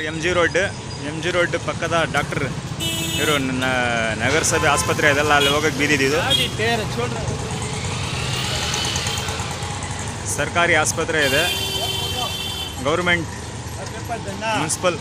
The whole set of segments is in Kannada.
M G road M G road ಪಕ್ಕದ ಡಾಕ್ಟರ್ ಇವರು ನಗರಸಭೆ ಆಸ್ಪತ್ರೆ ಇದೆಲ್ಲ ಅಲ್ಲಿ ಹೋಗಕ್ಕೆ ಬಿದ್ದಿದ್ದು ಸರ್ಕಾರಿ ಆಸ್ಪತ್ರೆ ಇದೆ ಗೌರ್ಮೆಂಟ್ ಮುನ್ಸಿಪಲ್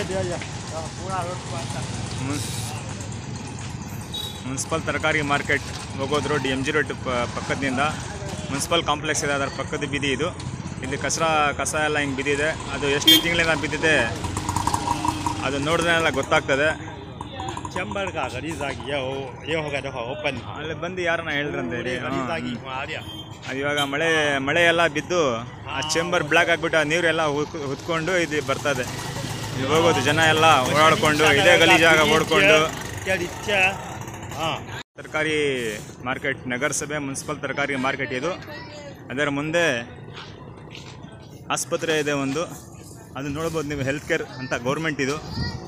ಮುನ್ಸಿಪಲ್ ತರಕಾರಿ ಮಾರ್ಕೆಟ್ ಹೋಗೋದು ರೋಡ್ ಎಮ್ ಜಿ ರೋಡ್ ಪ- ಪಕ್ಕದಿಂದ ಮುನ್ಸಿಪಲ್ ಕಾಂಪ್ಲೆಕ್ಸ್ ಇದೆ ಅದರ ಪಕ್ಕದ ಬೀದಿ ಇದು ಇಲ್ಲಿ ಕಸರ ಕಸ ಎಲ್ಲ ಹಿಂಗೆ ಬಿದ್ದಿದೆ ಅದು ಎಷ್ಟು ತಿಂಗಳಿಂದ ಬಿದ್ದಿದೆ ಅದು ನೋಡಿದ್ರೆಲ್ಲ ಗೊತ್ತಾಗ್ತದೆ ಚಂಬರ್ का गरीब आगी ये हो ये होगा देखो ओपन ಅಲ್ಲಿ ಬಂದು ಯಾರನ್ನ ಹೇಳಿದ್ರಂತೆ ರೀ गरीब आगी ಹಾಂ. वहाँ आ गया ಅದು ಇವಾಗ ಮಳೆ ಮಳೆ ಎಲ್ಲ ಬಿದ್ದು ಆ ಚೇಂಬರ್ ಬ್ಲಾಕ್ ಆಗಿಬಿಟ್ಟು ಆ ನೀರೆಲ್ಲ ಹುಕ್- ಹುತ್ಕೊಂಡು ಇದು ಬರ್ತದೆ ಇಲ್ಲಿ ಹೋಗೋದು ಜನ ಎಲ್ಲ ಓಡಾಡ್ಕೊಂಡು ಇದೇ ಗಲೀಜಾಗ ಓಡ್ಕೊಂಡು क्या दिच्छा हाँ ತರಕಾರಿ ಮಾರ್ಕೆಟ್ ನಗರಸಭೆ ಮುನ್ಸಿಪಲ್ ತರಕಾರಿ ಮಾರ್ಕೆಟ್ ಇದು ಅದರ ಮುಂದೆ ಆಸ್ಪತ್ರೆ ಇದೆ ಒಂದು ಅದು ನೋಡ್ಬೋದು ನೀವು ಹೆಲ್ತ್ ಕೇರ್ ಅಂತ ಗೌರ್ಮೆಂಟ್ ಇದು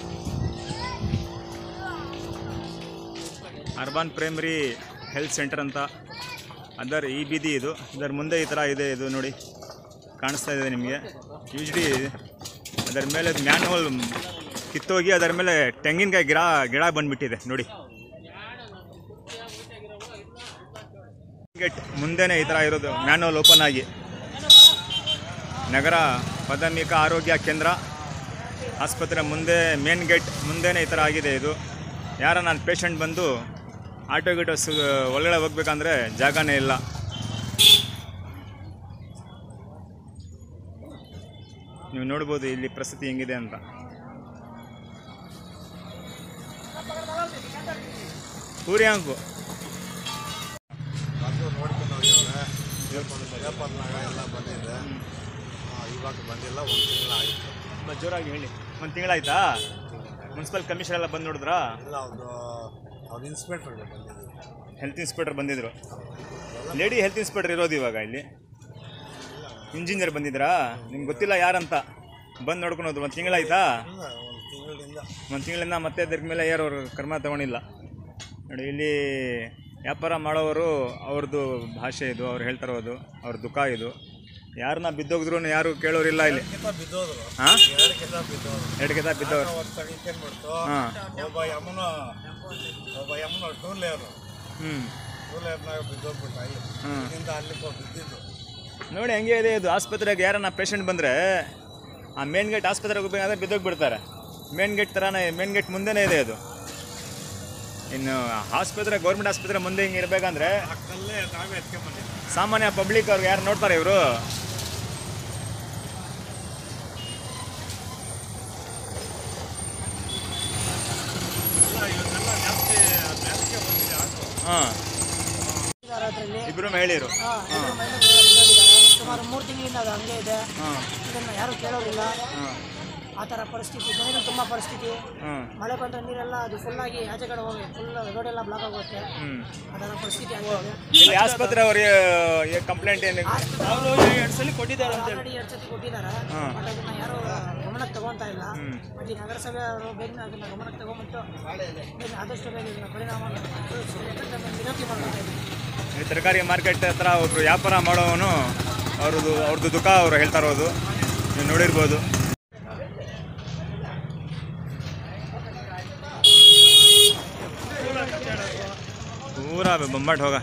ಅರ್ಬನ್ ಪ್ರೈಮರಿ ಹೆಲ್ತ್ ಸೆಂಟರ್ ಅಂತ ಅದರ ಈ ಬೀದಿ ಇದು ಅದರ ಮುಂದೆ ಈ ಥರ ಇದೆ ಇದು ನೋಡಿ ಕಾಣಿಸ್ತಾ ಇದೆ ನಿಮಗೆ ಯೂಜ್ಲಿ ಅದರ ಮೇಲೆ ಮ್ಯಾನ್ಹೋಲ್ ಕಿತ್ತೋಗಿ ಅದರ ಮೇಲೆ ತೆಂಗಿನಕಾಯಿ ಗಿಡ ಗಿಡ ಬಂದ್ಬಿಟ್ಟಿದೆ ನೋಡಿ ಗೇಟ್ ಮುಂದೆನೇ ಈ ಥರ ಇರೋದು ಮ್ಯಾನುವಲ್ ಓಪನ್ ಆಗಿ ನಗರ ಪ್ರಾಥಮಿಕ ಆರೋಗ್ಯ ಕೇಂದ್ರ ಆಸ್ಪತ್ರೆ ಮುಂದೆ ಮೇನ್ ಗೇಟ್ ಮುಂದೆನೇ ಈ ಥರ ಆಗಿದೆ ಇದು ಯಾರ ನಾನು ಪೇಷಂಟ್ ಬಂದು ಆಟೋ ಗೀಟೋ ಸು ಒಳಗಡೆ ಹೋಗ್ಬೇಕಂದ್ರೆ ಜಾಗನೇ ಇಲ್ಲ ನೀವು ನೋಡ್ಬೋದು ಇಲ್ಲಿ ಪರಿಸ್ಥಿತಿ ಹೆಂಗಿದೆ ಅಂತ ಪೂರಿ ಅಂಕು ಬಂದು ನೋಡ್ಕೊಂಡು ಹೋಗ್ಯವ್ರೆ ಪೇಪರ್ನಾಗ ಎಲ್ಲ ಬಂದಿದೆ ಆ, ಇವಾಗ ಬಂದಿಲ್ಲ ಒಂದು ತಿಂಗಳಾಯಿತು ತುಂಬ ಜೋರಾಗಿ ಹೇಳಿ ಒಂದು ತಿಂಗಳಾಯ್ತಾ ಮುನ್ಸಿಪಲ್ ಕಮಿಷನರ್ ಎಲ್ಲ ಬಂದು ನೋಡಿದ್ರಾ ಇಲ್ಲ ಒಂದು ಅವ್ರು ಇನ್ಸ್ಪೆಕ್ಟರ್ಗೆ ಬಂದಿದ್ದೀವಿ ಹೆಲ್ತ್ ಇನ್ಸ್ಪೆಕ್ಟರ್ ಬಂದಿದ್ರು ಲೇಡಿ ಹೆಲ್ತ್ ಇನ್ಸ್ಪೆಕ್ಟರ್ ಇರೋದು ಇವಾಗ ಇಲ್ಲಿ ಇಂಜಿನಿಯರ್ ಬಂದಿದ್ರಾ ನಿಮ್ಗೆ ಗೊತ್ತಿಲ್ಲ ಯಾರಂತ ಬಂದು ನೋಡ್ಕೊಂಡು ಹೋದ್ರು ಒಂದು ತಿಂಗಳಾಯ್ತಾ ಇಲ್ಲ ಒಂದು ತಿಂಗಳಿಂದ ಒಂದು ತಿಂಗಳಿಂದ ಮತ್ತೆ ಅದ್ರ ಮೇಲೆ ಯಾರು ಅವ್ರು ಕ್ರಮ ತಗೊಂಡಿಲ್ಲ ನೋಡಿ ಇಲ್ಲಿ ವ್ಯಾಪಾರ ಮಾಡೋರು ಅವ್ರದ್ದು ಭಾಷೆ ಇದು ಅವ್ರು ಹೇಳ್ತಾ ಇರೋದು ಅವ್ರ ದುಃಖ ಇದು ಯಾರನ್ನ ಬಿದ್ದೋಗಿದ್ರು ಯಾರು ಕೇಳೋರಿಲ್ಲ ಇಲ್ಲಿ ಕಿತ ಬಿದ್ದೋದ್ರು ಹಾಂ ಎರಡು ಕಿತ ಬಿದ್ದೋದ್ರು ಎರಡು ಕಿತ ಬಿದ್ದವ್ರು ಒಂದು ತಡಿಕೊಂಡ್ಬಿಡ್ತು ಹಾಂ ಒಬ್ಬ ಯಮನ ಒಬ್ಬ ಯಮನ ಟೂ ಲೇಯರು ಹ್ಞೂ ಟೂ ಲೇಯರ್ನಾಗ ಬಿದ್ದೋಗ್ಬಿಟ್ಟ ಇಲ್ಲಿ ಹ್ಮ್. ಇಲ್ಲಿಂದ ಅಲ್ಲಿಗೆ ಹೋಗಿ ಬಿದ್ದಿದ್ದು ನೋಡಿ ಹೆಂಗೆ ಇದೆ ಇದು ಆಸ್ಪತ್ರೆಗೆ ಯಾರನ್ನ ಪೇಷಂಟ್ ಬಂದರೆ ಆ ಮೇನ್ ಗೇಟ್ ಆಸ್ಪತ್ರೆಗೆ ಹೋಗ್ಬೇಕಾದ್ರೆ ಬಿದ್ದೋಗ್ಬಿಡ್ತಾರೆ ಮೇನ್ ಗೇಟ್ ಥರನೇ ಮೇನ್ ಗೇಟ್ ಮುಂದೆನೇ ಇದೆ ಅದು ಇನ್ನು ಆಸ್ಪತ್ರೆ ಗೌರ್ಮೆಂಟ್ ಆಸ್ಪತ್ರೆ ಮುಂದೆ ಹಿಂಗೆ ಇರಬೇಕಂದ್ರೆ ಪಕ್ಕದಲ್ಲೇ ನಾವೇ ಎತ್ಕೊಂಡ್ಬಂದಿದ್ವಿ ಸಾಮಾನ್ಯ ಪಬ್ಲಿಕ್ ಅವ್ರಿಗೆ ಯಾರು ನೋಡ್ತಾರೆ ಇವರು ಇಲ್ಲ ಇವನ್ನೆಲ್ಲ ಜಾಸ್ತಿ ಮೇಲಕ್ಕೆ ಬಂದಿದೆ ಆಟೋ ಹಾಂ ಅದರಲ್ಲಿ ಇಬ್ಬರು ಮಹಿಳೆಯರು ಸುಮಾರು ಮೂರು ತಿಂಗಳಿಂದ ಅದು ಹಂಗೆ ಇದೆ ಹಾಂ ಇದನ್ನು ಯಾರು ಕೇಳೋದಿಲ್ಲ ಹಾಂ ಆ ಥರ ಪರಿಸ್ಥಿತಿ ಜನಗಳು ತುಂಬ ಪರಿಸ್ಥಿತಿ ಹಾಂ ಮಳೆ ಬಂದರೆ ನೀರೆಲ್ಲ ಅದು ಫುಲ್ಲಾಗಿ ಆಚೆ ಕಡೆ ಹೋಗಿ ಫುಲ್ ರೋಡೆಲ್ಲ ಬ್ಲಾಕ್ ಆಗುತ್ತೆ ಹ್ಞೂ ಆ ಥರ ಪರಿಸ್ಥಿತಿ ಆಗಿದೆ ಇಲ್ಲಿ ಆಸ್ಪತ್ರೆ ಅವ್ರಿಗೆ ಕಂಪ್ಲೇಂಟ್ ಏನು ಅವರು ಎರಡು ಸಲ ಕೊಟ್ಟಿದ್ದಾರೆ ಅಂತ ಆಲ್ರೆಡಿ ಎರಡು ಸತಿ ಕೊಟ್ಟಿದ್ದಾರೆ ಹಾಂ. ಬಟ್ ಅದನ್ನು ಯಾರು ಗಮನಕ್ಕೆ ತಗೊತಾ ಇಲ್ಲ ಹ್ಮ್. ಮತ್ತು ಈ ನಗರಸಭೆ ಅವರು ಬೇಗ ಅದನ್ನು ಗಮನಕ್ಕೆ ತಗೊಂಬಿಟ್ಟು ಬೇಗ ಆದಷ್ಟು ಬೇಗ ಇದನ್ನ ಪರಿಣಾಮ ವಿನಂತಿ ಮಾಡ್ತಾ ಇದ್ದೀನಿ ಈ ತರಕಾರಿ ಮಾರ್ಕೆಟ್ ಹತ್ರ ಒಬ್ರು ವ್ಯಾಪಾರ ಮಾಡೋವನು ಅವ್ರದ್ದು ಅವ್ರದ್ದು ದುಃಖ ಅವ್ರು ಹೇಳ್ತಾ ಇರೋದು ನೀವು ನೋಡಿರ್ಬೋದು ಪೂರಾ ಬೊಂಬಾಟ್ ಹೋಗ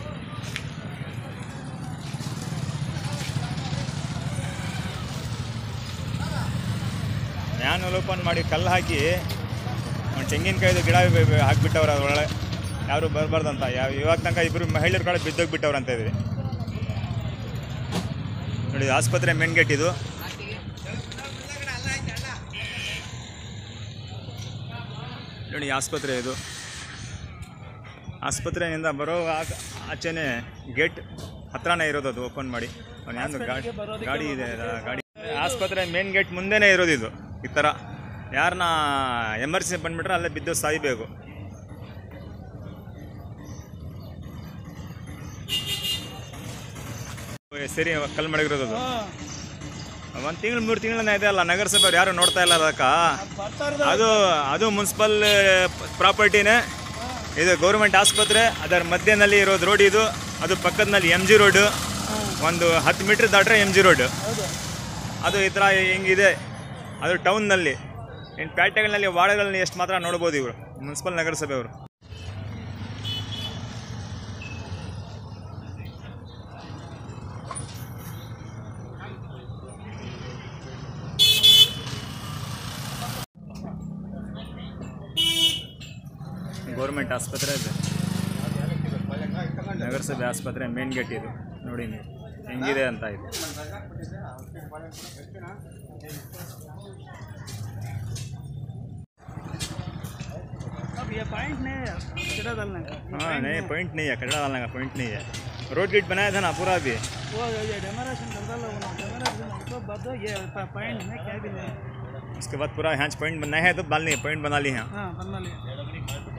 ಮ್ಯಾನ್ ಓಪನ್ ಮಾಡಿ ಕಲ್ಲು ಹಾಕಿ ಒಂದು ತೆಂಗಿನಕಾಯ್ದು ಗಿಡ ಬೆ- ಬೆ- ಹಾಕ್ಬಿಟ್ಟವ್ರು ಅದ್ರೊಳಗೆ ಯಾರು ಬರಬಾರ್ದಂತ ಯಾವ ಇವಾಗ ತನಕ ಇಬ್ಬರು ಮಹಿಳೆಯರು ಕಡೆ ಬಿದ್ದೋಗ್ಬಿಟ್ಟವ್ರು ಅಂತ ಇದ್ವಿ ನೋಡಿ ಆಸ್ಪತ್ರೆ ಮೇನ್ ಗೇಟ್ ಇದು ನೋಡಿ ಆಸ್ಪತ್ರೆ ಇದು ಆಸ್ಪತ್ರೆಯಿಂದ ಬರೋ ಆ- ಆಚೆನೆ ಗೇಟ್ ಹತ್ರನೇ ಇರೋದು ಅದು ಓಪನ್ ಮಾಡಿ ಅವ್ನು ಯಾವ್ದು ಗಾಡಿ ಗಾಡಿ ಇದೆ ಅದ ಗಾಡಿ ಆಸ್ಪತ್ರೆ ಮೇನ್ ಗೇಟ್ ಮುಂದೆನೇ ಇರೋದು ಇದು ಈ ಥರ ಯಾರನ್ನ ಎಮರ್ಜೆನ್ಸಿ ಬಂದ್ಬಿಟ್ರೆ ಅಲ್ಲೇ ಬಿದ್ದು ಸಾಯ್ಬೇಕು ಸರಿ ಕಲ್ ಮಡಗಿರೋದು ಅದು ಒಂದು ತಿಂಗಳು ಮೂರು ತಿಂಗಳಿಂದ ಇದೆ ಅಲ್ಲ ನಗರಸಭೆಯವ್ರು ಯಾರು ನೋಡ್ತಾ ಇಲ್ಲ ಅದಕ್ಕೆ ಅದು ಅದು ಮುನ್ಸಿಪಲ್ ಪ್ರಾಪರ್ಟಿನೇ ಇದು ಗೌರ್ಮೆಂಟ್ ಆಸ್ಪತ್ರೆ ಅದರ ಮಧ್ಯದಲ್ಲಿ ಇರೋದು ರೋಡ್ ಇದು ಅದು ಪಕ್ಕದಲ್ಲಿ ಎಮ್ ಜಿ ರೋಡು ಒಂದು ಹತ್ತು ಮೀಟ್ರ್ ದಾಟ್ರೆ ಎಮ್ ಜಿ ರೋಡ್ ಅದು ಈ ಥರ ಹಿಂಗಿದೆ ಅದು ಟೌನ್ನಲ್ಲಿ ಇನ್ನು ಪೇಟೆಗಳಲ್ಲಿ ವಾರ್ಡ್ಗಳಲ್ಲಿ ಎಷ್ಟು ಮಾತ್ರ ನೋಡ್ಬೋದು ಇವರು ಮುನ್ಸಿಪಲ್ ನಗರಸಭೆಯವರು ಗೌರ್ಮೆಂಟ್ ಆಸ್ಪತ್ರೆ ಇದೆ ನಗರಸಭೆ ಆಸ್ಪತ್ರೆ ಮೇನ್ ಗೇಟ್ ಇದು ನೋಡಿ ನೀವು ಹೆಂಗಿದೆ ಅಂತ ಇದು अब ये पॉइंट नहीं है चिड़ा डालने का हाँ नहीं पॉइंट नहीं है कचरा डालने का पॉइंट नहीं है रोड गेट बनाया था ना पूरा भी वो ये डेमोरेशन कर डाला वो डेमोरेशन तो बाद ये पॉइंट में क्या भी नहीं उसके बाद पूरा यहाँ पॉइंट बनाया है तो डालनी है पॉइंट बना लिए हैं हाँ बना लिया